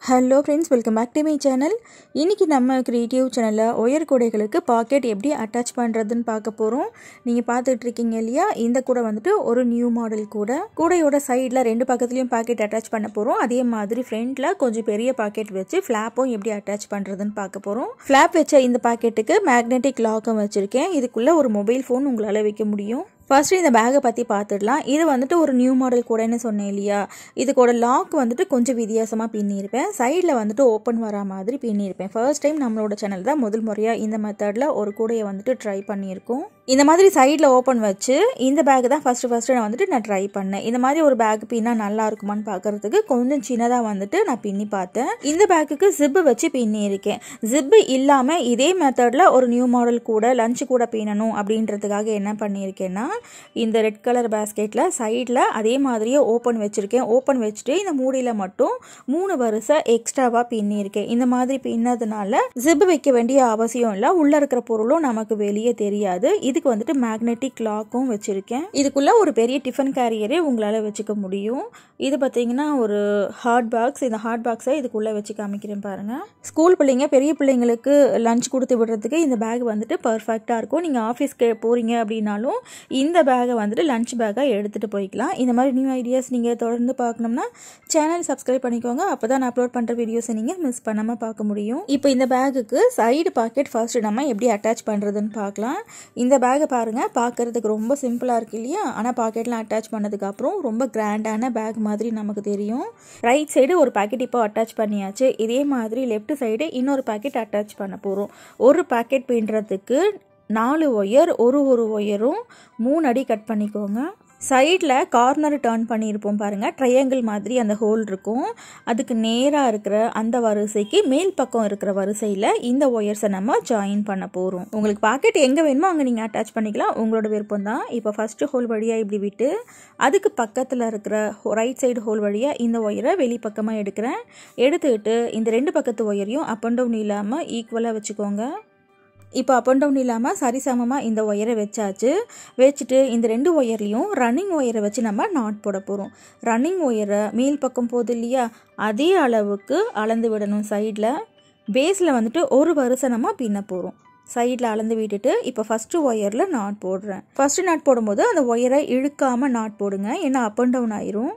hello friends welcome back to my channel இன்றைக்கி நம்ம creative சேனலில் ஒயர் கூடைகளுக்கு பாக்கெட் எப்படி அட்டாச் பண்ணுறதுன்னு பார்க்க போகிறோம் நீங்கள் பார்த்துட்டு இருக்கீங்க இல்லையா இந்த கூடை வந்துட்டு ஒரு நியூ மாடல் கூடை கூடையோட சைடில் ரெண்டு பக்கத்துலேயும் பாக்கெட் அட்டாச் பண்ண போகிறோம் அதே மாதிரி ஃப்ரண்ட்டில் கொஞ்சம் பெரிய பாக்கெட் வச்சு ஃப்ளாப்பும் எப்படி அட்டாச் பண்ணுறதுன்னு பார்க்க போகிறோம் ஃப்ளாப் வச்ச இந்த பாக்கெட்டுக்கு மேக்னெட்டிக் லாக்கும் வச்சுருக்கேன் இதுக்குள்ளே ஒரு மொபைல் ஃபோன் உங்களால் வைக்க முடியும் ஃபர்ஸ்ட்டு இந்த பேக்கை பற்றி பார்த்துடலாம் இது வந்துட்டு ஒரு நியூ மாடல் கூடைன்னு சொன்னேன் இல்லையா இதுக்கோட லாக் வந்துட்டு கொஞ்சம் வித்தியாசமாக பின்னியிருப்பேன் சைடில் வந்துட்டு ஓப்பன் வரா மாதிரி பின்னியிருப்பேன் ஃபர்ஸ்ட் டைம் நம்மளோட சேனல் தான் முதல் முறையாக இந்த மெத்தடில் ஒரு கூடையை வந்துட்டு ட்ரை பண்ணியிருக்கோம் இந்த மாதிரி சைடில் ஓப்பன் வச்சு இந்த பேக் தான் ஃபஸ்ட்டு ஃபஸ்ட்டு நான் வந்துட்டு நான் ட்ரை பண்ணேன் இந்த மாதிரி ஒரு பேக் பின்னா நல்லா இருக்குமான்னு பார்க்கறதுக்கு கொஞ்சம் சின்னதாக வந்துட்டு நான் பின்னி பார்த்தேன் இந்த பேக்குக்கு ஜிப்பு வச்சு பின்னி இருக்கேன் ஜிப்பு இல்லாமல் இதே மெத்தடில் ஒரு நியூ மாடல் கூட லஞ்ச் கூட பின்னணும் அப்படின்றதுக்காக என்ன பண்ணியிருக்கேன்னா இந்த ரெட் கலர் பேஸ்கெட்டில் சைடில் அதே மாதிரியே ஓப்பன் வச்சுருக்கேன் ஓப்பன் வச்சுட்டு இந்த மூடியில் மட்டும் மூணு வருஷம் எக்ஸ்ட்ராவாக பின்னியிருக்கேன் இந்த மாதிரி பின்னதுனால ஜிப்பு வைக்க வேண்டிய அவசியம் இல்லை உள்ளே இருக்கிற பொருளும் நமக்கு வெளியே தெரியாது இதுக்கு வந்துட்டு மேக்னெட்டிக் லாக்கும் வச்சுருக்கேன் இதுக்குள்ளே ஒரு பெரிய டிஃபன் கேரியரே உங்களால் வச்சுக்க முடியும் இது பார்த்தீங்கன்னா ஒரு ஹாட் பாக்ஸ் இந்த ஹாட் பாக்ஸை இதுக்குள்ளே வச்சு காமிக்கிறேன் பாருங்கள் ஸ்கூல் பிள்ளைங்க பெரிய பிள்ளைங்களுக்கு லஞ்ச் கொடுத்து விடுறதுக்கு இந்த பேக் வந்துட்டு பர்ஃபெக்டாக இருக்கும் நீங்கள் ஆஃபீஸ்க்கு போகிறீங்க அப்படின்னாலும் இந்த பேக்கை வந்துட்டு லஞ்ச் பேக்காக எடுத்துகிட்டு போய்க்கலாம் இந்த மாதிரி நியூ ஐடியாஸ் நீங்கள் தொடர்ந்து பார்க்கணும்னா சேனல் சப்ஸ்கிரைப் பண்ணிக்கோங்க அப்போ தான் நான் அப்லோட் பண்ணுற வீடியோஸை நீங்கள் மிஸ் பண்ணாமல் பார்க்க முடியும் இப்போ இந்த பேக்குக்கு சைடு பாக்கெட் ஃபர்ஸ்ட் நம்ம எப்படி அட்டாச் பண்ணுறதுன்னு பார்க்கலாம் இந்த பேக்கை பாருங்கள் பார்க்குறதுக்கு ரொம்ப சிம்பிளாக இருக்கு இல்லையா ஆனால் பாக்கெட்லாம் அட்டாச் பண்ணதுக்கு அப்புறம் ரொம்ப கிராண்டான பேக் மாதிரி நமக்கு தெரியும் ரைட் சைடு ஒரு பாக்கெட் இப்போ அட்டாச் பண்ணியாச்சு இதே மாதிரி லெஃப்ட் சைடு இன்னொரு பாக்கெட் அட்டாச் பண்ண போகிறோம் ஒரு பாக்கெட் பின்னுறதுக்கு நாலு ஒயர் ஒரு ஒரு ஒயரும் மூணு அடி கட் பண்ணிக்கோங்க சைடில் கார்னர் டேர்ன் பண்ணியிருப்போம் பாருங்கள் ட்ரையாங்கிள் மாதிரி அந்த ஹோல் இருக்கும் அதுக்கு நேராக இருக்கிற அந்த வரிசைக்கு மேல் பக்கம் இருக்கிற வரிசையில் இந்த ஒயர்ஸை நம்ம ஜாயின் பண்ண போகிறோம் உங்களுக்கு பாக்கெட் எங்கே வேணுமோ அங்கே நீங்கள் அட்டாச் பண்ணிக்கலாம் உங்களோட விருப்பம் தான் இப்போ ஃபஸ்ட்டு ஹோல் வழியாக இப்படி விட்டு அதுக்கு பக்கத்தில் இருக்கிற ரைட் சைடு ஹோல் வழியாக இந்த ஒயரை வெளிப்பக்கமாக எடுக்கிறேன் எடுத்துக்கிட்டு இந்த ரெண்டு பக்கத்து ஒயரையும் அப் அண்ட் டவுன் இல்லாமல் ஈக்குவலாக வச்சுக்கோங்க இப்போ அப் அண்ட் டவுன் இல்லாமல் சரிசமமாக இந்த ஒயரை வச்சாச்சு வச்சுட்டு இந்த ரெண்டு ஒயர்லேயும் ரன்னிங் ஒயரை வச்சு நம்ம நாட் போட போகிறோம் ரன்னிங் ஒயரை மேல் பக்கம் போகுது இல்லையா அதே அளவுக்கு அளந்து விடணும் சைடில் பேஸில் வந்துட்டு ஒரு வருஷம் நம்ம பின்ன போகிறோம் சைடில் அளந்து விட்டுட்டு இப்போ ஃபஸ்ட்டு ஒயரில் நாட் போடுறேன் ஃபஸ்ட்டு நாட் போடும்போது அந்த ஒயரை இழுக்காமல் நாட் போடுங்க ஏன்னா அப் அண்ட் டவுன் ஆயிரும்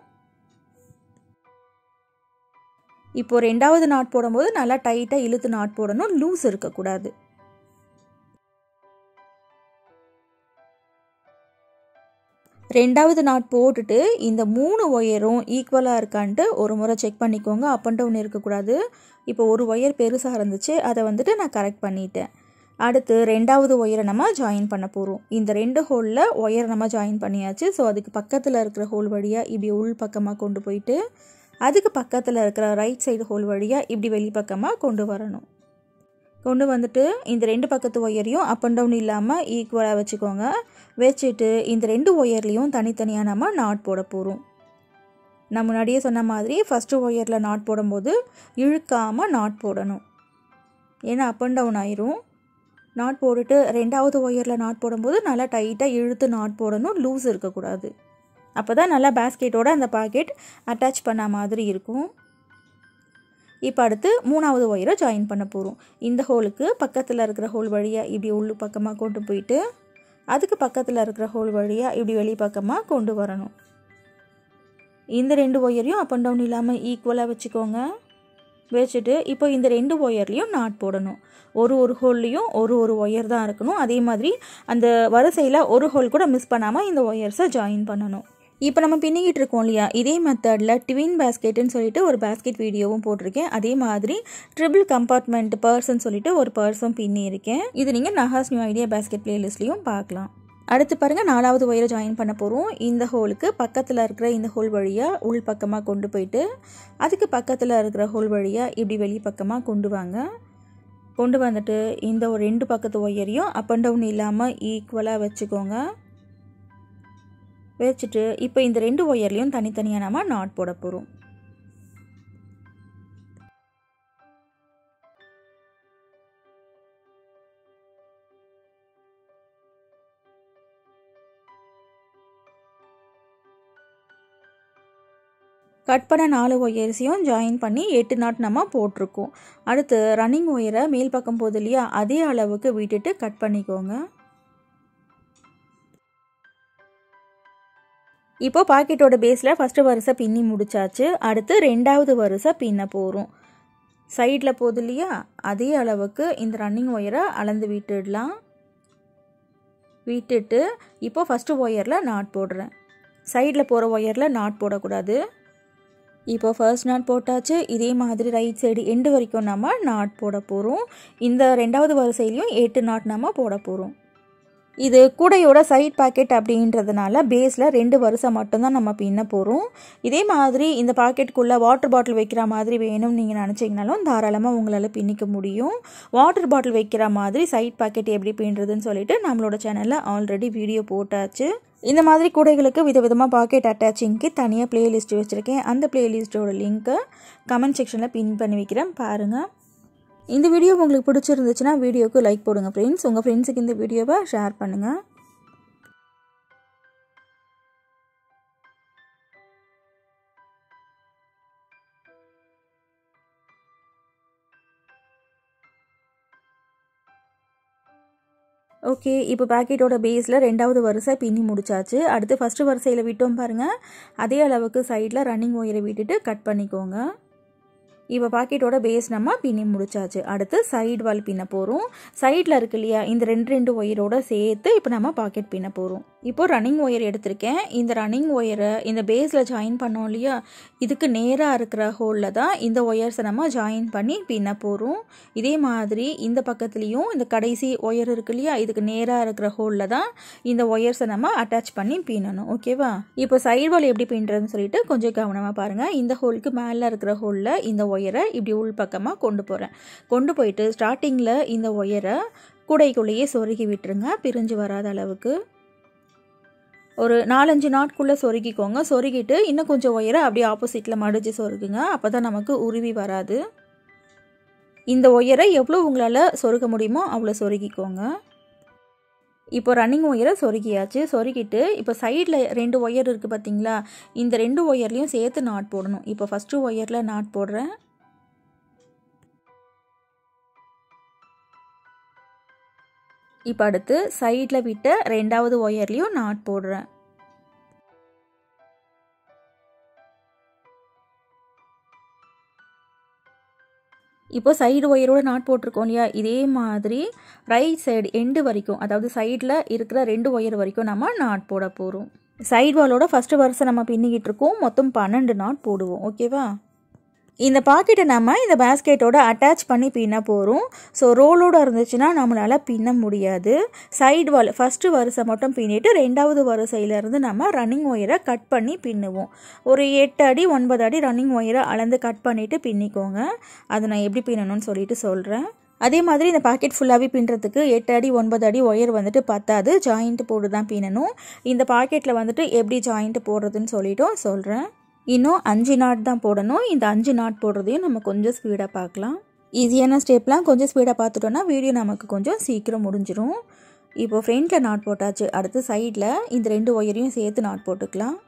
இப்போ ரெண்டாவது நாட் போடும்போது நல்லா டைட்டாக இழுத்து நாட் போடணும் லூஸ் இருக்கக்கூடாது ரெண்டாவது நாட் போட்டுட்டு இந்த மூணு ஒயரும் ஈக்குவலாக இருக்கான்ட்டு ஒரு முறை செக் பண்ணிக்கோங்க அப் அண்ட் டவுன் இருக்கக்கூடாது இப்போ ஒரு ஒயர் பெருசாக இருந்துச்சு அதை வந்துட்டு நான் கரெக்ட் பண்ணிட்டேன் அடுத்து ரெண்டாவது ஒயரை நம்ம ஜாயின் பண்ண போகிறோம் இந்த ரெண்டு ஹோலில் ஒயர் நம்ம ஜாயின் பண்ணியாச்சு ஸோ அதுக்கு பக்கத்தில் இருக்கிற ஹோல் வழியாக இப்படி உள் பக்கமாக கொண்டு போயிட்டு அதுக்கு பக்கத்தில் இருக்கிற ரைட் சைடு ஹோல் வழியாக இப்படி வெளிப்பக்கமாக கொண்டு வரணும் கொண்டு வந்துட்டு இந்த ரெண்டு பக்கத்து ஒயரையும் அப் அண்ட் டவுன் இல்லாமல் ஈக்குவலாக வச்சுக்கோங்க வச்சுட்டு இந்த ரெண்டு ஒயர்லேயும் தனித்தனியாக நம்ம நாட் போட போகிறோம் நான் முன்னாடியே சொன்ன மாதிரி ஃபஸ்ட்டு ஒயரில் நாட் போடும்போது இழுக்காமல் நாட் போடணும் ஏன்னா அப் அண்ட் டவுன் ஆயிரும் நாட் போட்டுட்டு ரெண்டாவது ஒயரில் நாட் போடும்போது நல்லா டைட்டாக இழுத்து நாட் போடணும் லூஸ் இருக்கக்கூடாது அப்போ தான் நல்லா பேஸ்கெட்டோட அந்த பாக்கெட் அட்டாச் பண்ண மாதிரி இருக்கும் இப்போ அடுத்து மூணாவது ஒயரை ஜாயின் பண்ண போகிறோம் இந்த ஹோலுக்கு பக்கத்தில் இருக்கிற ஹோல் வழியாக இப்படி உள்ளு பக்கமாக கொண்டு போயிட்டு அதுக்கு பக்கத்தில் இருக்கிற ஹோல் வழியாக இப்படி வெளி பக்கமாக கொண்டு வரணும் இந்த ரெண்டு ஒயரையும் அப் அண்ட் டவுன் இல்லாமல் ஈக்குவலாக வச்சுக்கோங்க வச்சுட்டு இப்போ இந்த ரெண்டு ஒயர்லேயும் நாட் போடணும் ஒரு ஒரு ஹோல்லையும் ஒரு ஒரு ஒயர் தான் இருக்கணும் அதே மாதிரி அந்த வரிசையில் ஒரு ஹோல் கூட மிஸ் பண்ணாமல் இந்த ஒயர்ஸை ஜாயின் பண்ணணும் இப்போ நம்ம பின்னிக்கிட்டு இருக்கோம் இல்லையா இதே மெத்தடில் ட்வின் பேஸ்கெட்டுன்னு சொல்லிட்டு ஒரு பேஸ்கெட் வீடியோவும் போட்டிருக்கேன் அதே மாதிரி ட்ரிபிள் கம்பார்ட்மெண்ட் பர்ஸ்ன்னு சொல்லிட்டு ஒரு பர்ஸும் பின்னியிருக்கேன் இது நீங்கள் நஹாஸ் நியூ ஐடியா பேஸ்கெட் பிளேலிஸ்ட்லேயும் பார்க்கலாம் அடுத்து பாருங்கள் நாலாவது ஒயரை ஜாயின் பண்ண போகிறோம் இந்த ஹோலுக்கு பக்கத்தில் இருக்கிற இந்த ஹோல் வழியாக உள் பக்கமாக கொண்டு போயிட்டு அதுக்கு பக்கத்தில் இருக்கிற ஹோல் வழியாக இப்படி வெளி பக்கமாக கொண்டு வாங்க கொண்டு வந்துட்டு இந்த ஒரு ரெண்டு பக்கத்து ஒயரையும் அப் அண்ட் டவுன் இல்லாமல் ஈக்குவலாக வச்சுக்கோங்க வச்சுட்டு இப்போ இந்த ரெண்டு ஒயர்லேயும் தனித்தனியாக நம்ம நாட் போட போகிறோம் கட் பண்ண நாலு ஒயர்ஸையும் ஜாயின் பண்ணி எட்டு நாட் நம்ம போட்டிருக்கோம் அடுத்து ரன்னிங் ஒயரை மேல் பக்கம் போகுது இல்லையா அதே அளவுக்கு விட்டுட்டு கட் பண்ணிக்கோங்க இப்போ பாக்கெட்டோட பேஸில் ஃபஸ்ட்டு வரிசை பின்னி முடிச்சாச்சு அடுத்து ரெண்டாவது வரிசை பின்ன போகிறோம் சைடில் போகுது இல்லையா அதே அளவுக்கு இந்த ரன்னிங் ஒயரை அளந்து விட்டுடலாம் விட்டுட்டு இப்போ ஃபஸ்ட்டு ஒயரில் நாட் போடுறேன் சைடில் போகிற ஒயரில் நாட் போடக்கூடாது இப்போ ஃபர்ஸ்ட் நாட் போட்டாச்சு இதே மாதிரி ரைட் சைடு எண்டு வரைக்கும் நம்ம நாட் போட போகிறோம் இந்த ரெண்டாவது வரிசையிலையும் எட்டு நாட் நம்ம போட போகிறோம் இது கூடையோட சைட் பாக்கெட் அப்படின்றதுனால பேஸில் ரெண்டு வருஷம் மட்டும்தான் நம்ம பின்ன போகிறோம் இதே மாதிரி இந்த பாக்கெட்டுக்குள்ளே வாட்டர் பாட்டில் வைக்கிற மாதிரி வேணும்னு நீங்கள் நினச்சிங்கனாலும் தாராளமாக உங்களால் பின்னிக்க முடியும் வாட்டர் பாட்டில் வைக்கிற மாதிரி சைட் பாக்கெட் எப்படி பின்னுறதுன்னு சொல்லிட்டு நம்மளோட சேனலில் ஆல்ரெடி வீடியோ போட்டாச்சு இந்த மாதிரி கூடைகளுக்கு விதவிதமாக பாக்கெட் அட்டாச்சிங்க்கு தனியாக பிளேலிஸ்ட் வச்சுருக்கேன் அந்த பிளேலிஸ்ட்டோட லிங்க்கை கமெண்ட் செக்ஷனில் பின் பண்ணி வைக்கிறேன் பாருங்கள் இந்த வீடியோ உங்களுக்கு பிடிச்சிருந்துச்சுன்னா வீடியோக்கு லைக் போடுங்க ஃப்ரெண்ட்ஸ் உங்கள் ஃப்ரெண்ட்ஸுக்கு இந்த வீடியோவை ஷேர் பண்ணுங்கள் ஓகே இப்போ பேக்கெட்டோட பேஸில் ரெண்டாவது வரிசை பின்னி முடிச்சாச்சு அடுத்து ஃபஸ்ட்டு வரிசையில் விட்டோம் பாருங்கள் அதே அளவுக்கு சைடில் ரன்னிங் ஒயரை விட்டுட்டு கட் பண்ணிக்கோங்க இப்போ பாக்கெட்டோட பேஸ் நம்ம பின்னி முடிச்சாச்சு அடுத்து சைடு வால் பின்ன போகிறோம் சைடில் இருக்கு இல்லையா இந்த ரெண்டு ரெண்டு ஒயரோட சேர்த்து இப்போ நம்ம பாக்கெட் பின்ன போகிறோம் இப்போ ரன்னிங் ஒயர் எடுத்திருக்கேன் இந்த ரன்னிங் ஒயரை இந்த பேஸில் ஜாயின் பண்ணோம் இல்லையா இதுக்கு நேராக இருக்கிற ஹோலில் தான் இந்த ஒயர்ஸை நம்ம ஜாயின் பண்ணி பின்ன போகிறோம் இதே மாதிரி இந்த பக்கத்துலேயும் இந்த கடைசி ஒயர் இருக்கு இல்லையா இதுக்கு நேராக இருக்கிற ஹோலில் தான் இந்த ஒயர்ஸை நம்ம அட்டாச் பண்ணி பின்னணும் ஓகேவா இப்போ சைடு வால் எப்படி பின்னுறதுன்னு சொல்லிட்டு கொஞ்சம் கவனமாக பாருங்கள் இந்த ஹோலுக்கு மேலே இருக்கிற ஹோலில் இந்த ஒயரை இப்படி உள் பக்கமாக கொண்டு போகிறேன் கொண்டு போயிட்டு ஸ்டார்டிங்கில் இந்த ஒயரை கூடைக்குள்ளேயே சொருகி விட்டுருங்க பிரிஞ்சு வராத அளவுக்கு ஒரு நாலஞ்சு நாட்குள்ளே சொருகிக்கோங்க சொருகிட்டு இன்னும் கொஞ்சம் ஒயரை அப்படியே ஆப்போசிட்டில் மடித்து சொருகுங்க அப்போ தான் நமக்கு உருவி வராது இந்த ஒயரை எவ்வளோ உங்களால் சொருக முடியுமோ அவ்வளோ சொருகிக்கோங்க இப்போ ரன்னிங் ஒயரை சொருகியாச்சு சொருகிட்டு இப்போ சைடில் ரெண்டு ஒயர் இருக்குது பார்த்தீங்களா இந்த ரெண்டு ஒயர்லேயும் சேர்த்து நாட் போடணும் இப்போ ஃபஸ்ட்டு ஒயரில் நாட் போடுறேன் இப்போ அடுத்து சைடில் விட்ட ரெண்டாவது ஒயர்லேயும் நாட் போடுறேன் இப்போ சைடு ஒயரோட நாட் போட்டிருக்கோம் இல்லையா இதே மாதிரி ரைட் சைடு எண்டு வரைக்கும் அதாவது சைடில் இருக்கிற ரெண்டு ஒயர் வரைக்கும் நம்ம நாட் போட போகிறோம் சைடு வாலோட ஃபஸ்ட்டு வருஷம் நம்ம பின்னிக்கிட்டு இருக்கோம் மொத்தம் பன்னெண்டு நாட் போடுவோம் ஓகேவா இந்த பாக்கெட்டை நம்ம இந்த பேஸ்கெட்டோட அட்டாச் பண்ணி பின்ன போகிறோம் ஸோ ரோலோடு இருந்துச்சுன்னா நம்மளால் பின்ன முடியாது சைடு வால் ஃபஸ்ட்டு வரிசை மட்டும் பின்னிட்டு ரெண்டாவது வரிசையிலேருந்து நம்ம ரன்னிங் ஒயரை கட் பண்ணி பின்னுவோம் ஒரு எட்டு அடி ஒன்பது அடி ரன்னிங் ஒயரை அளந்து கட் பண்ணிவிட்டு பின்னிக்கோங்க அதை நான் எப்படி பின்னணும்னு சொல்லிட்டு சொல்கிறேன் அதே மாதிரி இந்த பாக்கெட் ஃபுல்லாகவே பின்னுறதுக்கு எட்டு அடி ஒன்பது அடி ஒயர் வந்துட்டு பத்தாது ஜாயிண்ட் போட்டு தான் பின்னணும் இந்த பாக்கெட்டில் வந்துட்டு எப்படி ஜாயிண்ட் போடுறதுன்னு சொல்லிட்டும் சொல்கிறேன் இன்னும் அஞ்சு நாட் தான் போடணும் இந்த அஞ்சு நாட் போடுறதையும் நம்ம கொஞ்சம் ஸ்பீடாக பார்க்கலாம் ஈஸியான ஸ்டெப்லாம் கொஞ்சம் ஸ்பீடாக பார்த்துட்டோன்னா வீடியோ நமக்கு கொஞ்சம் சீக்கிரம் முடிஞ்சிடும் இப்போ ஃப்ரண்ட்டில் நாட் போட்டாச்சு அடுத்து சைடில் இந்த ரெண்டு ஒயரையும் சேர்த்து நாட் போட்டுக்கலாம்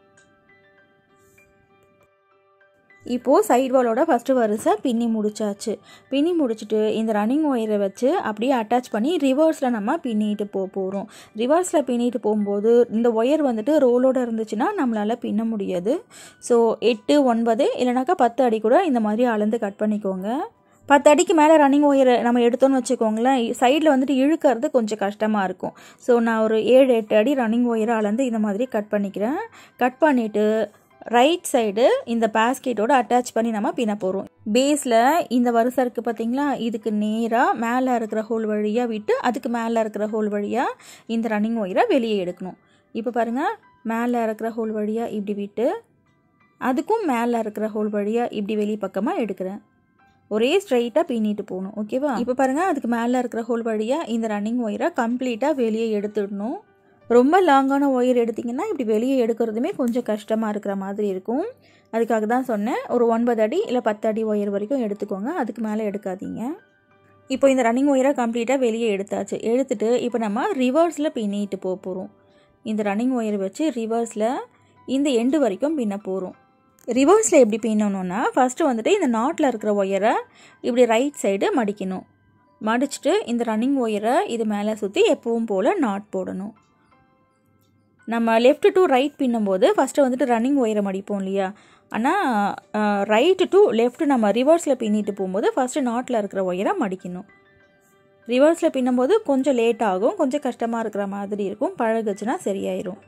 இப்போது சைட் வாலோட ஃபஸ்ட்டு வரிசை பின்னி முடிச்சாச்சு பின்னி முடிச்சுட்டு இந்த ரன்னிங் ஒயரை வச்சு அப்படியே அட்டாச் பண்ணி ரிவர்ஸில் நம்ம பின்னிட்டு போக போகிறோம் ரிவர்ஸில் பின்னிட்டு போகும்போது இந்த ஒயர் வந்துட்டு ரோலோடு இருந்துச்சுன்னா நம்மளால் பின்ன முடியாது ஸோ எட்டு ஒன்பது இல்லைனாக்கா பத்து அடி கூட இந்த மாதிரி அளந்து கட் பண்ணிக்கோங்க பத்து அடிக்கு மேலே ரன்னிங் ஒயரை நம்ம எடுத்தோன்னு வச்சுக்கோங்களேன் சைடில் வந்துட்டு இழுக்கிறது கொஞ்சம் கஷ்டமாக இருக்கும் ஸோ நான் ஒரு ஏழு எட்டு அடி ரன்னிங் ஒயரை அளந்து இந்த மாதிரி கட் பண்ணிக்கிறேன் கட் பண்ணிவிட்டு ரைட் சைடு இந்த பேஸ்கெட்டோட அட்டாச் பண்ணி நம்ம பின்ன போகிறோம் பேஸில் இந்த வரிசை இருக்குது பார்த்தீங்களா இதுக்கு நேராக மேலே இருக்கிற ஹோல் வழியாக விட்டு அதுக்கு மேலே இருக்கிற ஹோல் வழியாக இந்த ரன்னிங் ஒயரை வெளியே எடுக்கணும் இப்போ பாருங்கள் மேலே இருக்கிற ஹோல் வழியாக இப்படி விட்டு அதுக்கும் மேலே இருக்கிற ஹோல் வழியாக இப்படி வெளி பக்கமாக எடுக்கிறேன் ஒரே ஸ்ட்ரைட்டாக பின்னிட்டு போகணும் ஓகேவா இப்போ பாருங்கள் அதுக்கு மேலே இருக்கிற ஹோல் வழியாக இந்த ரன்னிங் ஒயரை கம்ப்ளீட்டாக வெளியே எடுத்துடணும் ரொம்ப லாங்கான ஒயர் எடுத்திங்கன்னா இப்படி வெளியே எடுக்கிறதுமே கொஞ்சம் கஷ்டமாக இருக்கிற மாதிரி இருக்கும் அதுக்காக தான் சொன்னேன் ஒரு ஒன்பது அடி இல்லை பத்து அடி ஒயர் வரைக்கும் எடுத்துக்கோங்க அதுக்கு மேலே எடுக்காதீங்க இப்போ இந்த ரன்னிங் ஒயரை கம்ப்ளீட்டாக வெளியே எடுத்தாச்சு எடுத்துட்டு இப்போ நம்ம ரிவர்ஸில் பின்னிட்டு போக போகிறோம் இந்த ரன்னிங் ஒயர் வச்சு ரிவர்ஸில் இந்த எண்டு வரைக்கும் பின்ன போகிறோம் ரிவர்ஸில் எப்படி பின்னணும்னா ஃபஸ்ட்டு வந்துட்டு இந்த நாட்டில் இருக்கிற ஒயரை இப்படி ரைட் சைடு மடிக்கணும் மடிச்சுட்டு இந்த ரன்னிங் ஒயரை இது மேலே சுற்றி எப்பவும் போல் நாட் போடணும் நம்ம லெஃப்ட் டு ரைட் பின்னும்போது ஃபஸ்ட்டு வந்துட்டு ரன்னிங் ஒயரை மடிப்போம் இல்லையா ஆனால் ரைட்டு டு லெஃப்ட் நம்ம ரிவர்ஸில் பின்னிட்டு போகும்போது ஃபஸ்ட்டு நாட்டில் இருக்கிற ஒயரை மடிக்கணும் ரிவர்ஸில் பின்னும்போது கொஞ்சம் லேட் ஆகும் கொஞ்சம் கஷ்டமாக இருக்கிற மாதிரி இருக்கும் பழகுச்சுன்னா சரியாயிரும்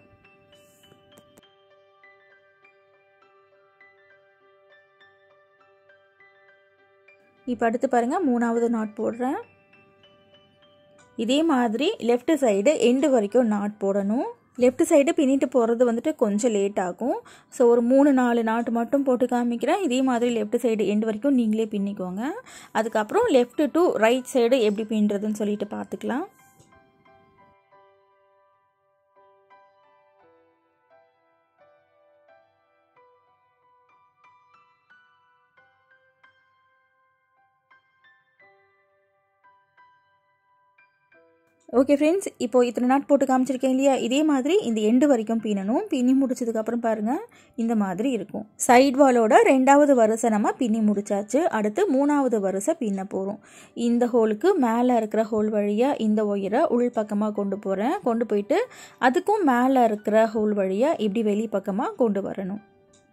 இப்போ அடுத்து பாருங்கள் மூணாவது நாட் போடுறேன் இதே மாதிரி லெஃப்ட் சைடு எண்டு வரைக்கும் நாட் போடணும் லெஃப்ட் சைடு பின்னிட்டு போகிறது வந்துட்டு கொஞ்சம் லேட் ஆகும் ஸோ ஒரு மூணு நாலு நாட்டு மட்டும் போட்டு காமிக்கிறேன் இதே மாதிரி லெஃப்ட் சைடு எண்டு வரைக்கும் நீங்களே பின்னிக்கோங்க அதுக்கப்புறம் லெஃப்ட் டு ரைட் சைடு எப்படி பின்னுறதுன்னு சொல்லிட்டு பார்த்துக்கலாம் ஓகே ஃப்ரெண்ட்ஸ் இப்போ இத்தனை நாட் போட்டு காமிச்சிருக்கேன் இல்லையா இதே மாதிரி இந்த எண்டு வரைக்கும் பின்னணும் பின்னி முடிச்சதுக்கப்புறம் பாருங்கள் இந்த மாதிரி இருக்கும் சைட் வாலோட ரெண்டாவது வரிசை நம்ம பின்னி முடிச்சாச்சு அடுத்து மூணாவது வரிசை பின்ன போகிறோம் இந்த ஹோலுக்கு மேலே இருக்கிற ஹோல் வழியாக இந்த ஒயரை உள் பக்கமாக கொண்டு போகிறேன் கொண்டு போயிட்டு அதுக்கும் மேலே இருக்கிற ஹோல் வழியாக இப்படி வெளி பக்கமாக கொண்டு வரணும்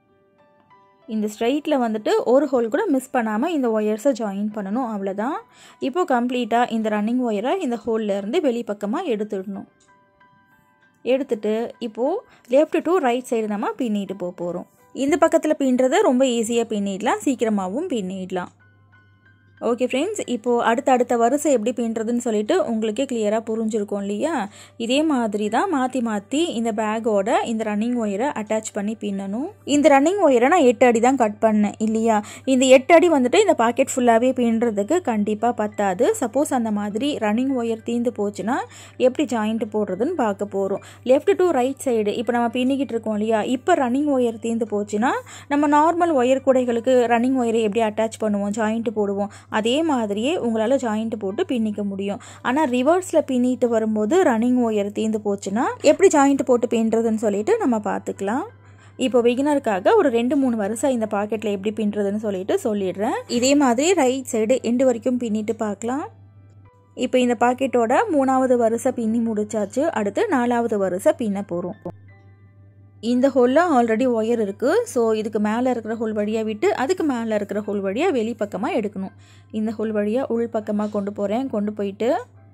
இந்த ஸ்ட்ரைட்டில் வந்துட்டு ஒரு ஹோல் கூட மிஸ் பண்ணாமல் இந்த ஒயர்ஸை ஜாயின் பண்ணணும் அவ்வளோதான் இப்போது கம்ப்ளீட்டாக இந்த ரன்னிங் ஒயரை இந்த ஹோல்லேருந்து வெளிப்பக்கமாக எடுத்துடணும் எடுத்துட்டு இப்போது லெஃப்ட் டு ரைட் சைடு நம்ம பின்னிட்டு போக போகிறோம் இந்த பக்கத்தில் பின்னுறதை ரொம்ப ஈஸியாக பின்னிடலாம் சீக்கிரமாகவும் பின்னிடலாம் ஓகே ஃப்ரெண்ட்ஸ் இப்போது அடுத்த அடுத்த வரிசை எப்படி பின்னுறதுன்னு சொல்லிட்டு உங்களுக்கே கிளியராக புரிஞ்சிருக்கும் இல்லையா இதே மாதிரி தான் மாற்றி மாற்றி இந்த பேக்கோட இந்த ரன்னிங் ஒயரை அட்டாச் பண்ணி பின்னணும் இந்த ரன்னிங் ஒயரை நான் எட்டு அடி தான் கட் பண்ணேன் இல்லையா இந்த எட்டு அடி வந்துட்டு இந்த பாக்கெட் ஃபுல்லாகவே பின்னுறதுக்கு கண்டிப்பாக பத்தாது சப்போஸ் அந்த மாதிரி ரன்னிங் ஒயர் தீந்து போச்சுன்னா எப்படி ஜாயிண்ட் போடுறதுன்னு பார்க்க போகிறோம் லெஃப்ட் டு ரைட் சைடு இப்போ நம்ம பின்னிக்கிட்டு இருக்கோம் இல்லையா இப்போ ரன்னிங் ஒயர் தீந்து போச்சுன்னா நம்ம நார்மல் ஒயர் கூடைகளுக்கு ரன்னிங் ஒயரை எப்படி அட்டாச் பண்ணுவோம் ஜாயிண்ட் போடுவோம் அதே மாதிரியே உங்களால் ஜாயிண்ட் போட்டு பின்னிக்க முடியும் ஆனால் ரிவர்ஸில் பின்னிட்டு வரும்போது ரன்னிங் ஒயர் தீர்ந்து போச்சுன்னா எப்படி ஜாயிண்ட் போட்டு பின்னுறதுன்னு சொல்லிட்டு நம்ம பார்த்துக்கலாம் இப்போ பிகினருக்காக ஒரு ரெண்டு மூணு வருஷம் இந்த பாக்கெட்டில் எப்படி பின்னுறதுன்னு சொல்லிட்டு சொல்லிடுறேன் இதே மாதிரி ரைட் சைடு எண்டு வரைக்கும் பின்னிட்டு பார்க்கலாம் இப்போ இந்த பாக்கெட்டோட மூணாவது வரிசை பின்னி முடிச்சாச்சு அடுத்து நாலாவது வரிசை பின்ன போகிறோம் இந்த ஹோலில் ஆல்ரெடி ஒயர் இருக்குது ஸோ இதுக்கு மேலே இருக்கிற ஹோல் வழியாக விட்டு அதுக்கு மேலே இருக்கிற ஹோல் வழியாக வெளிப்பக்கமாக எடுக்கணும் இந்த ஹோல் வழியாக உள் பக்கமாக கொண்டு போகிறேன் கொண்டு போயிட்டு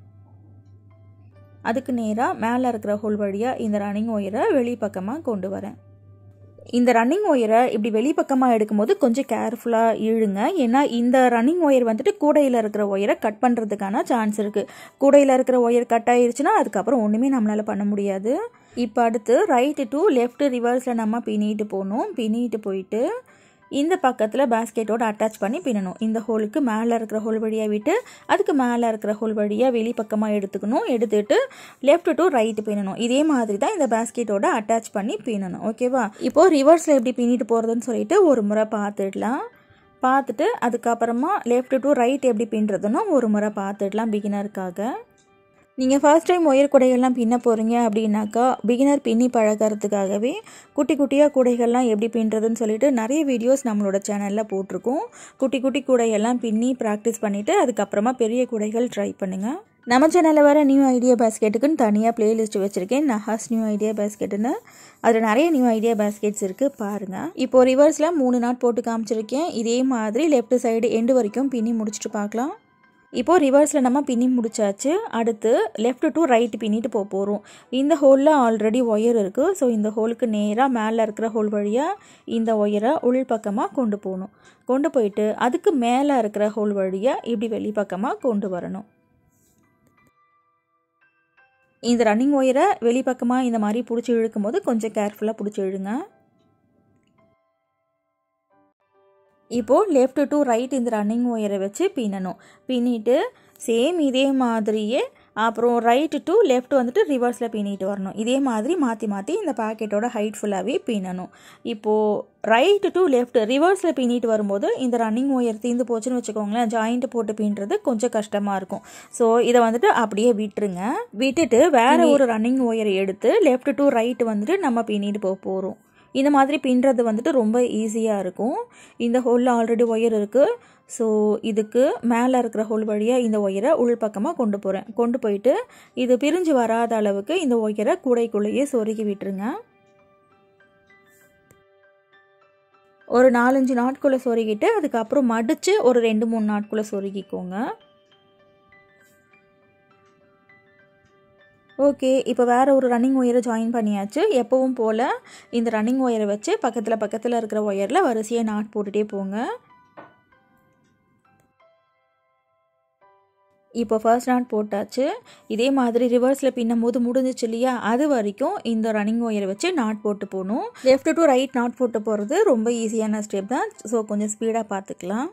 அதுக்கு நேராக மேலே இருக்கிற ஹோல் வழியாக இந்த ரன்னிங் ஒயரை வெளிப்பக்கமாக கொண்டு வரேன் இந்த ரன்னிங் ஒயரை இப்படி வெளிப்பக்கமாக எடுக்கும்போது கொஞ்சம் கேர்ஃபுல்லாக இழுங்க ஏன்னா இந்த ரன்னிங் ஒயர் வந்துட்டு கூடையில் இருக்கிற ஒயரை கட் பண்ணுறதுக்கான சான்ஸ் இருக்குது கூடையில் இருக்கிற ஒயர் கட் ஆயிருச்சுன்னா அதுக்கப்புறம் ஒன்றுமே நம்மளால் பண்ண முடியாது இப்போ அடுத்து ரைட்டு டு லெஃப்ட் ரிவர்ஸில் நம்ம பின்னிட்டு போகணும் பின்னிட்டு போயிட்டு இந்த பக்கத்தில் பேஸ்கெட்டோட அட்டாச் பண்ணி பின்னணும் இந்த ஹோலுக்கு மேலே இருக்கிற ஹோல் வழியாக விட்டு அதுக்கு மேலே இருக்கிற ஹோல் வழியாக வெளிப்பக்கமாக எடுத்துக்கணும் எடுத்துட்டு லெஃப்ட் டு ரைட்டு பின்னணும் இதே மாதிரி தான் இந்த பேஸ்கெட்டோட அட்டாச் பண்ணி பின்னணும் ஓகேவா இப்போது ரிவர்ஸில் எப்படி பின்னிட்டு போகிறதுன்னு சொல்லிட்டு ஒரு முறை பார்த்துடலாம் பார்த்துட்டு அதுக்கப்புறமா லெஃப்ட் டு ரைட் எப்படி பின்னுறதுன்னு ஒரு முறை பார்த்துடலாம் பிகினருக்காக நீங்கள் ஃபர்ஸ்ட் டைம் ஒயர் குடைகள்லாம் பின்ன போகிறீங்க அப்படின்னாக்கா பிகினர் பின்னி பழகிறதுக்காகவே குட்டி குட்டியாக கூடைகள்லாம் எப்படி பின்னுறதுன்னு சொல்லிட்டு நிறைய வீடியோஸ் நம்மளோட சேனலில் போட்டிருக்கோம் குட்டி குட்டி கூடையெல்லாம் பின்னி ப்ராக்டிஸ் பண்ணிவிட்டு அதுக்கப்புறமா பெரிய கூடைகள் ட்ரை பண்ணுங்கள் நம்ம சேனலில் வர நியூ ஐடியா பேஸ்கெட்டுக்குன்னு தனியாக பிளேலிஸ்ட் வச்சுருக்கேன் நஹாஸ் நியூ ஐடியா பேஸ்கெட்டுன்னு அதில் நிறைய நியூ ஐடியா பேஸ்கெட்ஸ் இருக்குது பாருங்கள் இப்போது ரிவர்ஸில் மூணு நாட் போட்டு காமிச்சிருக்கேன் இதே மாதிரி லெஃப்ட் சைடு எண்டு வரைக்கும் பின்னி முடிச்சுட்டு பார்க்கலாம் இப்போது ரிவர்ஸில் நம்ம பின்னி முடிச்சாச்சு அடுத்து லெஃப்ட் டு ரைட் பின்னிட்டு போக போகிறோம் இந்த ஹோலில் ஆல்ரெடி ஒயர் இருக்குது ஸோ இந்த ஹோலுக்கு நேராக மேலே இருக்கிற ஹோல் வழியாக இந்த ஒயரை உள் பக்கமாக கொண்டு போகணும் கொண்டு போயிட்டு அதுக்கு மேலே இருக்கிற ஹோல் வழியாக இப்படி வெளிப்பக்கமாக கொண்டு வரணும் இந்த ரன்னிங் ஒயரை வெளிப்பக்கமாக இந்த மாதிரி பிடிச்சி இழுக்கும் போது கொஞ்சம் கேர்ஃபுல்லாக பிடிச்சி இழுங்க இப்போது லெஃப்ட் டு ரைட் இந்த ரன்னிங் ஒயரை வச்சு பின்னணும் பின்னிட்டு சேம் இதே மாதிரியே அப்புறம் ரைட்டு டு லெஃப்ட் வந்துட்டு ரிவர்ஸில் பின்னிட்டு வரணும் இதே மாதிரி மாற்றி மாற்றி இந்த பாக்கெட்டோட ஹைட் ஃபுல்லாகவே பின்னணும் இப்போது ரைட்டு டு லெஃப்ட் ரிவர்ஸில் பின்னிட்டு வரும்போது இந்த ரன்னிங் ஒயர் தீர்ந்து போச்சுன்னு வச்சுக்கோங்களேன் ஜாயிண்ட் போட்டு பின்னுறது கொஞ்சம் கஷ்டமாக இருக்கும் ஸோ இதை வந்துட்டு அப்படியே விட்டுருங்க விட்டுட்டு வேறு ஒரு ரன்னிங் ஒயரை எடுத்து லெஃப்ட் டு ரைட் வந்துட்டு நம்ம பின்னிட்டு போக போகிறோம் இந்த மாதிரி பின்னுறது வந்துட்டு ரொம்ப ஈஸியாக இருக்கும் இந்த ஹோலில் ஆல்ரெடி ஒயர் இருக்குது ஸோ இதுக்கு மேலே இருக்கிற ஹோல் வழியாக இந்த ஒயரை உள் பக்கமாக கொண்டு போகிறேன் கொண்டு போயிட்டு இது பிரிஞ்சு வராத அளவுக்கு இந்த ஒயரை கூடைக்குள்ளேயே சொருகி விட்டுருங்க ஒரு நாலஞ்சு நாட்குள்ளே சொருகிட்டு அதுக்கப்புறம் மடித்து ஒரு ரெண்டு மூணு நாட்குள்ளே சொருகிக்கோங்க ஓகே இப்போ வேறு ஒரு ரன்னிங் ஒயரை ஜாயின் பண்ணியாச்சு எப்பவும் போல் இந்த ரன்னிங் ஒயரை வச்சு பக்கத்தில் பக்கத்தில் இருக்கிற ஒயரில் வரிசையாக நாட் போட்டுகிட்டே போங்க இப்போ ஃபர்ஸ்ட் நாட் போட்டாச்சு இதே மாதிரி ரிவர்ஸில் பின்னும் போது முடிஞ்சிச்சு இல்லையா அது வரைக்கும் இந்த ரன்னிங் ஒயரை வச்சு நாட் போட்டு போகணும் லெஃப்ட் டு ரைட் நாட் போட்டு போகிறது ரொம்ப ஈஸியான ஸ்டெப் தான் ஸோ கொஞ்சம் ஸ்பீடாக பார்த்துக்கலாம்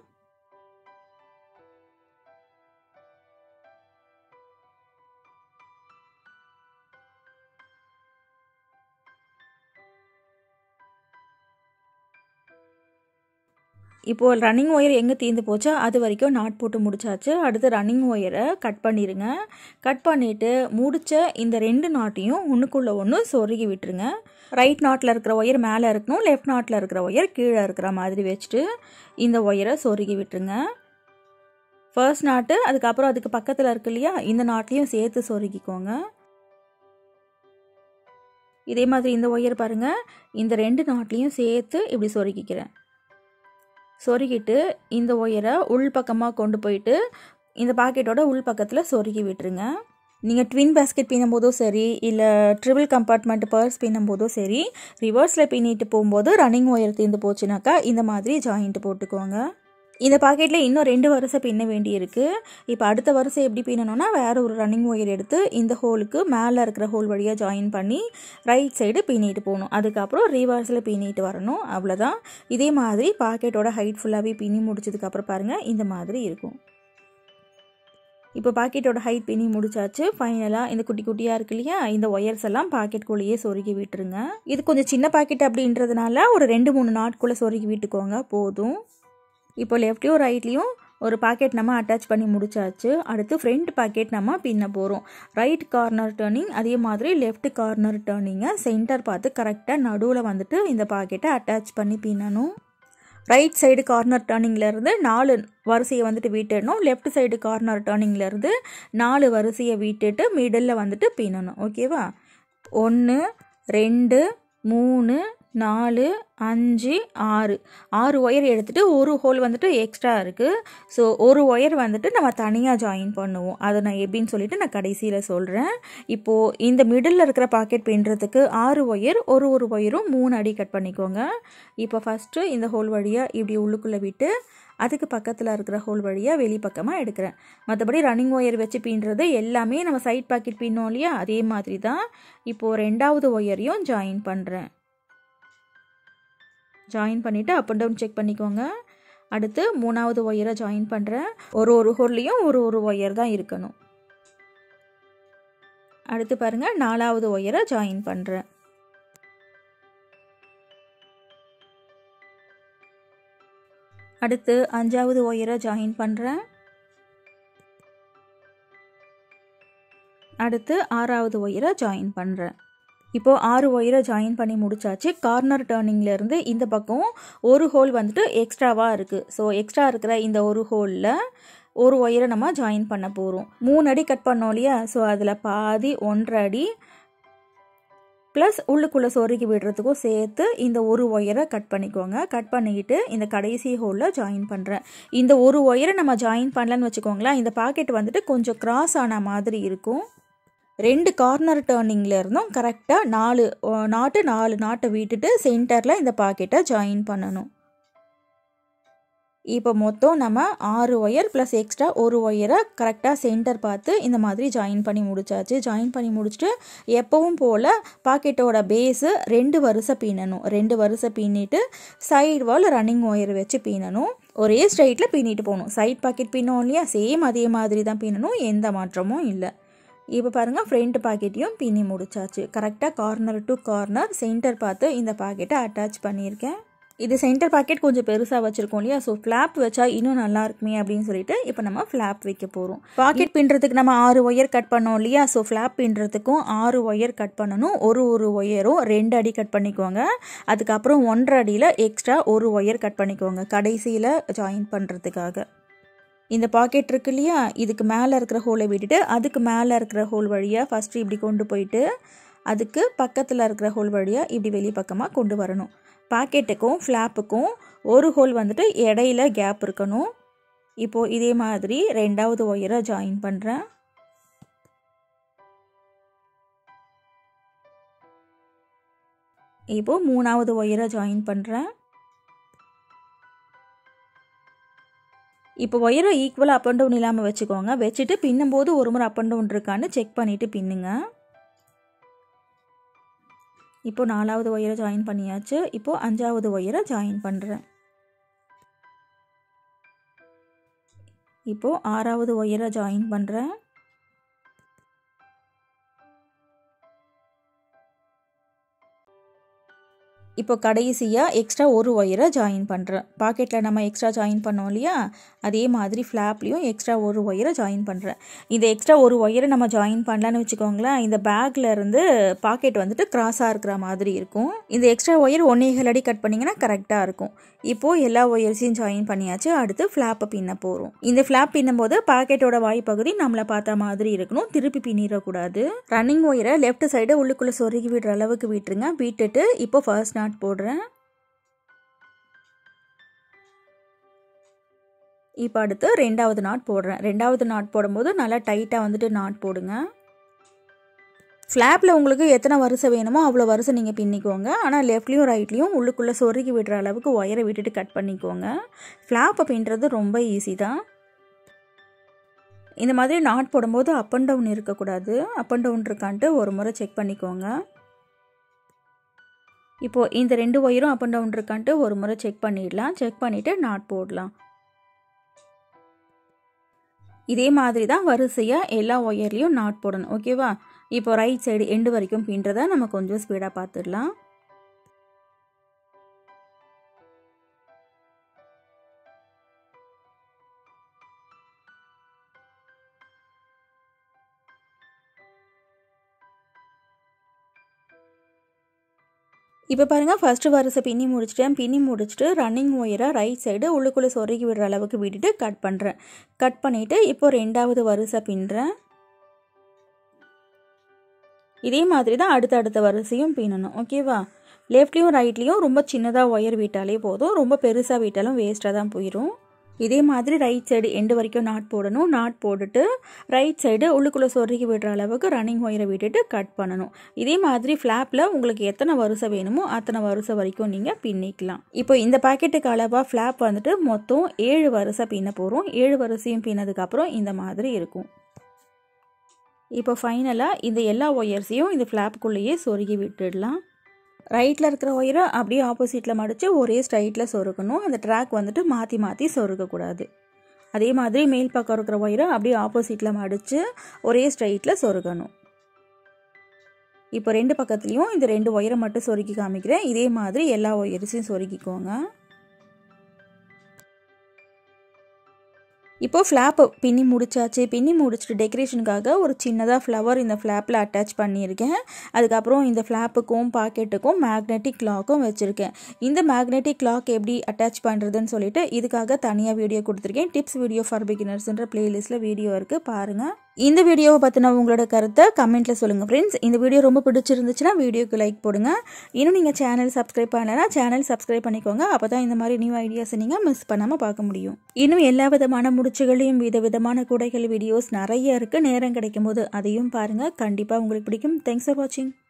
இப்போது ரன்னிங் ஒயர் எங்கே தீர்ந்து போச்சோ அது வரைக்கும் நாட் போட்டு முடிச்சாச்சு அடுத்து ரன்னிங் ஒயரை கட் பண்ணிடுங்க கட் பண்ணிவிட்டு முடித்த இந்த ரெண்டு நாட்டையும் ஒன்றுக்குள்ளே ஒன்று சொருகி விட்டுருங்க ரைட் நாட்டில் இருக்கிற ஒயர் மேலே இருக்கணும் லெஃப்ட் நாட்டில் இருக்கிற ஒயர் கீழே இருக்கிற மாதிரி வச்சுட்டு இந்த ஒயரை சொருகி விட்டுருங்க ஃபர்ஸ்ட் நாட்டு அதுக்கப்புறம் அதுக்கு பக்கத்தில் இருக்கு இல்லையா இந்த நாட்டையும் சேர்த்து சொருகிக்கோங்க இதே மாதிரி இந்த ஒயர் பாருங்கள் இந்த ரெண்டு நாட்லேயும் சேர்த்து இப்படி சொருகிக்கிறேன் சொருகிட்டு இந்த ஒயரை உள் பக்கமாக கொண்டு போயிட்டு இந்த பாக்கெட்டோட உள் பக்கத்தில் சொருகி விட்டுருங்க நீங்கள் ட்வின் பேஸ்கெட் பின்னும் போதும் சரி இல்லை ட்ரிபிள் கம்பார்ட்மெண்ட் பர்ஸ் பின்னும் போதும் சரி ரிவர்ஸில் பின்னிட்டு போகும்போது ரன்னிங் ஒயர் தீர்ந்து போச்சுனாக்கா இந்த மாதிரி ஜாயிண்ட் போட்டுக்கோங்க இந்த பாக்கெட்டில் இன்னும் ரெண்டு வரிசை பின்ன வேண்டியிருக்கு இப்போ அடுத்த வரிசை எப்படி பின்னணும்னா வேறு ஒரு ரன்னிங் ஒயர் எடுத்து இந்த ஹோலுக்கு மேலே இருக்கிற ஹோல் வழியாக ஜாயின் பண்ணி ரைட் சைடு பின்னிட்டு போகணும் அதுக்கப்புறம் ரிவர்ஸில் பின்னிட்டு வரணும் அவ்வளோதான் இதே மாதிரி பாக்கெட்டோட ஹைட் ஃபுல்லாகவே பின்னி முடிச்சதுக்கப்புறம் பாருங்கள் இந்த மாதிரி இருக்கும் இப்போ பாக்கெட்டோட ஹைட் பின்னி முடிச்சாச்சு ஃபைனலாக இந்த குட்டி குட்டியாக இருக்கு இல்லையா இந்த ஒயர்ஸ் எல்லாம் பாக்கெட்குள்ளேயே சொருகி விட்டுருங்க இது கொஞ்சம் சின்ன பாக்கெட் அப்படின்றதுனால ஒரு ரெண்டு மூணு நாட்குள்ளே சொருகி விட்டுக்கோங்க போதும் இப்போ லெஃப்ட்லேயும் ரைட்லேயும் ஒரு பாக்கெட் நம்ம அட்டாச் பண்ணி முடிச்சாச்சு அடுத்து ஃப்ரண்ட் பாக்கெட் நம்ம பின்ன போகிறோம் ரைட் கார்னர் டேர்னிங் அதே மாதிரி லெஃப்ட் கார்னர் டேர்னிங்கை சென்டர் பார்த்து கரெக்டாக நடுவில் வந்துட்டு இந்த பாக்கெட்டை அட்டாச் பண்ணி பின்னணும் ரைட் சைடு கார்னர் டேர்னிங்லேருந்து நாலு வரிசையை வந்துட்டு விட்டுடணும் லெஃப்ட் சைடு கார்னர் டேர்னிங்லேருந்து நாலு வரிசையை விட்டுட்டு மிடில் வந்துட்டு பின்னணும் ஓகேவா ஒன்று ரெண்டு மூணு நாலு அஞ்சு ஆறு ஆறு ஒயர் எடுத்துகிட்டு ஒரு ஹோல் வந்துட்டு எக்ஸ்ட்ரா இருக்குது ஸோ ஒரு ஒயர் வந்துட்டு நம்ம தனியாக ஜாயின் பண்ணுவோம் அதை நான் எப்படின்னு சொல்லிட்டு நான் கடைசியில் சொல்கிறேன் இப்போது இந்த மிடில் இருக்கிற பாக்கெட் பின்னுறதுக்கு ஆறு ஒயர் ஒரு ஒரு ஒயரும் மூணு அடி கட் பண்ணிக்கோங்க இப்போ ஃபஸ்ட்டு இந்த ஹோல் வழியாக இப்படி உள்ளுக்குள்ளே விட்டு அதுக்கு பக்கத்தில் இருக்கிற ஹோல் வழியாக வெளி பக்கமாக எடுக்கிறேன் மற்றபடி ரன்னிங் ஒயர் வச்சு பின்னுறது எல்லாமே நம்ம சைட் பாக்கெட் பின்னோம் இல்லையா அதே மாதிரி தான் இப்போது ரெண்டாவது ஒயரையும் ஜாயின் பண்ணுறேன் ஜாயின் பண்ணிவிட்டு அப் அண்ட் டவுன் செக் பண்ணிக்கோங்க அடுத்து மூணாவது ஒயரை ஜாயின் பண்ணுறேன் ஒரு ஒரு ஹோல்லையும் ஒரு ஒரு ஒயர் தான் இருக்கணும் அடுத்து பாருங்கள் நாலாவது ஒயரை ஜாயின் பண்ணுறேன் அடுத்து அஞ்சாவது ஒயரை ஜாயின் பண்ணுறேன் அடுத்து ஆறாவது ஒயரை ஜாயின் பண்ணுறேன் இப்போது ஆறு ஒயரை ஜாயின் பண்ணி முடிச்சாச்சு கார்னர் டேர்னிங்லேருந்து இந்த பக்கம் ஒரு ஹோல் வந்துட்டு எக்ஸ்ட்ராவாக இருக்குது ஸோ எக்ஸ்ட்ரா இருக்கிற இந்த ஒரு ஹோலில் ஒரு ஒயரை நம்ம ஜாயின் பண்ண போகிறோம் மூணு அடி கட் பண்ணோம் இல்லையா ஸோ அதில் பாதி ஒன்றரை அடி ப்ளஸ் உள்ளுக்குள்ளே சொருகி விடுறதுக்கும் சேர்த்து இந்த ஒரு ஒயரை கட் பண்ணிக்கோங்க கட் பண்ணிக்கிட்டு இந்த கடைசி ஹோலில் ஜாயின் பண்ணுறேன் இந்த ஒரு ஒயரை நம்ம ஜாயின் பண்ணலன்னு வச்சுக்கோங்களேன் இந்த பாக்கெட் வந்துட்டு கொஞ்சம் கிராஸ் ஆன மாதிரி இருக்கும் ரெண்டு கார்னர் டேர்னிங்கில் இருந்தும் கரெக்டாக நாலு நாட்டு நாலு நாட்டை விட்டுட்டு சென்டரில் இந்த பாக்கெட்டை ஜாயின் பண்ணணும் இப்போ மொத்தம் நம்ம ஆறு ஒயர் ப்ளஸ் எக்ஸ்ட்ரா ஒரு ஒயரை கரெக்டாக சென்டர் பார்த்து இந்த மாதிரி ஜாயின் பண்ணி முடிச்சாச்சு ஜாயின் பண்ணி முடிச்சுட்டு எப்பவும் போல் பாக்கெட்டோட பேஸு ரெண்டு வருஷம் பின்னணும் ரெண்டு வருஷம் பின்னிட்டு சைடு வால் ரன்னிங் ஒயர் வச்சு பின்னணும் ஒரே ஸ்ட்ரைட்டில் பின்னிட்டு போகணும் சைட் பாக்கெட் பின்னோம் இல்லையா சேம் அதே மாதிரி தான் பின்னணும் எந்த மாற்றமும் இல்லை இப்போ பாருங்கள் ஃப்ரண்ட் பாக்கெட்டையும் பின்னி முடிச்சாச்சு கரெக்டாக கார்னர் டு கார்னர் சென்டர் பார்த்து இந்த பாக்கெட்டை அட்டாச் பண்ணியிருக்கேன் இது சென்டர் பாக்கெட் கொஞ்சம் பெருசாக வச்சுருக்கோம் இல்லையா ஸோ ஃப்ளாப் வச்சா இன்னும் நல்லா இருக்குமே அப்படின்னு சொல்லிட்டு இப்போ நம்ம ஃப்ளாப் வைக்க போகிறோம் பாக்கெட் பின்னுறதுக்கு நம்ம ஆறு ஒயர் கட் பண்ணோம் இல்லையா ஸோ ஃப்ளாப் பின்னுறதுக்கும் ஆறு ஒயர் கட் பண்ணணும் ஒரு ஒரு ஒயரும் ரெண்டு அடி கட் பண்ணிக்கோங்க அதுக்கப்புறம் ஒன்றரை அடியில் எக்ஸ்ட்ரா ஒரு ஒயர் கட் பண்ணிக்கோங்க கடைசியில் ஜாயின் பண்ணுறதுக்காக இந்த பாக்கெட் இருக்கு இல்லையா இதுக்கு மேலே இருக்கிற ஹோலை விட்டுட்டு அதுக்கு மேலே இருக்கிற ஹோல் வழியாக ஃபஸ்ட்டு இப்படி கொண்டு போயிட்டு அதுக்கு பக்கத்தில் இருக்கிற ஹோல் வழியாக இப்படி வெளி பக்கமாக கொண்டு வரணும் பாக்கெட்டுக்கும் ஃப்ளாப்புக்கும் ஒரு ஹோல் வந்துட்டு இடையில கேப் இருக்கணும் இப்போது இதே மாதிரி ரெண்டாவது ஒயரை ஜாயின் பண்ணுறேன் இப்போது மூணாவது ஒயரை ஜாயின் பண்ணுறேன் இப்போ ஒயரை ஈக்குவலாக அப் அண்ட் டவுன் இல்லாமல் வச்சுக்கோங்க வச்சுட்டு பின்னும்போது ஒரு முறை அப் அண்ட் டவுன் இருக்கான்னு செக் பண்ணிவிட்டு பின்னுங்க இப்போ நாலாவது ஒயரை ஜாயின் பண்ணியாச்சு இப்போ அஞ்சாவது ஒயரை ஜாயின் பண்ணுறேன் இப்போ ஆறாவது ஒயரை ஜாயின் பண்ணுறேன் இப்போ கடைசியாக எக்ஸ்ட்ரா ஒரு ஒயரை ஜாயின் பண்ணுறேன் பாக்கெட்டில் நம்ம எக்ஸ்ட்ரா ஜாயின் பண்ணோம் இல்லையா அதே மாதிரி ஃப்ளாப்லேயும் எக்ஸ்ட்ரா ஒரு ஒயரை ஜாயின் பண்ணுறேன் இந்த எக்ஸ்ட்ரா ஒரு ஒயரை நம்ம ஜாயின் பண்ணலான்னு வச்சுக்கோங்களேன் இந்த பேக்கில் இருந்து பாக்கெட் வந்துட்டு கிராஸாக இருக்கிற மாதிரி இருக்கும் இந்த எக்ஸ்ட்ரா ஒயர் ஒன்னேகள் அடி கட் பண்ணிங்கன்னா கரெக்டாக இருக்கும் இப்போது எல்லா ஒயர்ஸையும் ஜாயின் பண்ணியாச்சு அடுத்து ஃப்ளாப்பை பின்ன போகிறோம் இந்த ஃப்ளாப் பின்னும்போது பாக்கெட்டோட வாய்ப்பகுதி நம்மளை பார்த்த மாதிரி இருக்கணும் திருப்பி பின்னிடக்கூடாது ரன்னிங் ஒயரை லெஃப்ட் சைடு உள்ளுக்குள்ளே சொருகி விடுற அளவுக்கு விட்டுருங்க விட்டுட்டு இப்போ ஃபர்ஸ்ட் நாட் போடுறேன் இப்போ அடுத்து ரெண்டாவது நாட் போடுறேன் ரெண்டாவது நாட் போடும்போது நல்லா டைட்டாக வந்துட்டு நாட் போடுங்க ஃப்ளாப்பில் உங்களுக்கு எத்தனை வரிசை வேணுமோ அவ்வளோ வரிசை நீங்கள் பின்னிக்கோங்க ஆனால் லெஃப்ட்லேயும் ரைட்லேயும் உள்ளுக்குள்ளே சொருகி விடுற அளவுக்கு ஒயரை விட்டுட்டு கட் பண்ணிக்கோங்க ஃப்ளாப்பை பின்னுறது ரொம்ப ஈஸி தான் இந்த மாதிரி நாட் போடும்போது அப் அண்ட் டவுன் இருக்கக்கூடாது அப் அண்ட் டவுன் இருக்கான்ட்டு ஒரு முறை செக் பண்ணிக்கோங்க இப்போது இந்த ரெண்டு ஒயரும் அப் அண்ட் டவுன் இருக்கான்ட்டு ஒரு முறை செக் பண்ணிடலாம் செக் பண்ணிவிட்டு நாட் போடலாம் இதே மாதிரி தான் வரிசையாக எல்லா ஒயர்லேயும் நாட் போடணும் ஓகேவா இப்போ ரைட் சைடு எண்டு வரைக்கும் பின்றதை நம்ம கொஞ்சம் ஸ்பீடாக பார்த்துடலாம் இப்போ பாருங்கள் ஃபஸ்ட்டு வரிசை பின்னி முடிச்சிட்டேன் பின்னி முடிச்சுட்டு ரன்னிங் ஒயரை ரைட் சைடு உள்ளுக்குள்ளே சொருகி விடுற அளவுக்கு விட்டுட்டு கட் பண்ணுறேன் கட் பண்ணிவிட்டு இப்போ ரெண்டாவது வரிசை பின்னுறேன் இதே மாதிரி தான் அடுத்த அடுத்த வரிசையும் பின்னணும் ஓகேவா லெஃப்ட்லேயும் ரைட்லேயும் ரொம்ப சின்னதாக ஒயர் விட்டாலே போதும் ரொம்ப பெருசாக விட்டாலும் வேஸ்ட்டாக தான் போயிடும் இதே மாதிரி ரைட் சைடு எண்டு வரைக்கும் நாட் போடணும் நாட் போட்டுட்டு ரைட் சைடு உள்ளுக்குள்ளே சொருகி விடுற அளவுக்கு ரன்னிங் ஒயரை விட்டுட்டு கட் பண்ணணும் இதே மாதிரி ஃப்ளாப்பில் உங்களுக்கு எத்தனை வரிசை வேணுமோ அத்தனை வரிசை வரைக்கும் நீங்கள் பின்னிக்கலாம் இப்போ இந்த பாக்கெட்டுக்கு அளவாக ஃப்ளாப் வந்துட்டு மொத்தம் ஏழு வரிசை பின்ன போகிறோம் ஏழு வரிசையும் பின்னதுக்கப்புறம் இந்த மாதிரி இருக்கும் இப்போ ஃபைனலாக இந்த எல்லா ஒயர்ஸையும் இந்த ஃப்ளாப்புக்குள்ளேயே சொருகி விட்டுடலாம் ரைட்டில் இருக்கிற ஒயரை அப்படியே ஆப்போசிட்டில் மடித்து ஒரே ஸ்ட்ரைட்டில் சொருகணும் அந்த ட்ராக் வந்துட்டு மாற்றி மாற்றி சொருகக்கூடாது அதே மாதிரி மேல் பக்கம் இருக்கிற ஒயரை அப்படியே ஆப்போசிட்டில் மடித்து ஒரே ஸ்ட்ரைட்டில் சொருகணும் இப்போ ரெண்டு பக்கத்துலேயும் இந்த ரெண்டு ஒயரை மட்டும் சொருக்கி காமிக்கிறேன் இதே மாதிரி எல்லா ஒயர்ஸையும் சொருக்கிக்கோங்க இப்போ ஃப்ளாப்பை பின்னி முடிச்சாச்சு பின்னி முடிச்சுட்டு டெக்கரேஷனுக்காக ஒரு சின்னதாக ஃப்ளவர் இந்த ஃப்ளாப்பில் அட்டாச் பண்ணியிருக்கேன் அதுக்கப்புறம் இந்த ஃப்ளாப்புக்கும் பாக்கெட்டுக்கும் மேக்னெட்டிக் லாக்கும் வச்சுருக்கேன் இந்த மேக்னெட்டிக் லாக் எப்படி அட்டாச் பண்ணுறதுன்னு சொல்லிட்டு இதுக்காக தனியாக வீடியோ கொடுத்துருக்கேன் டிப்ஸ் வீடியோ ஃபார் பிகினர்ஸ்ன்ற பிளேலிஸ்ட்டில் வீடியோ இருக்குது பாருங்கள் இந்த வீடியோவை பற்றின உங்களோட கருத்தை கமெண்ட்டில் சொல்லுங்கள் ஃப்ரெண்ட்ஸ் இந்த வீடியோ ரொம்ப பிடிச்சிருந்துச்சுன்னா வீடியோக்கு லைக் போடுங்க இன்னும் நீங்கள் சேனல் சப்ஸ்கிரைப் பண்ணலைன்னா சேனல் சப்ஸ்கிரைப் பண்ணிக்கோங்க அப்போ தான் இந்த மாதிரி நியூ ஐடியாஸை நீங்கள் மிஸ் பண்ணாமல் பார்க்க முடியும் இன்னும் எல்லா விதமான முடிச்சுகளையும் வித விதமான கூடைகள் வீடியோஸ் நிறைய இருக்குது நேரம் கிடைக்கும் போது அதையும் பாருங்கள் கண்டிப்பாக உங்களுக்கு பிடிக்கும் தேங்க்ஸ் ஃபார் வாட்சிங்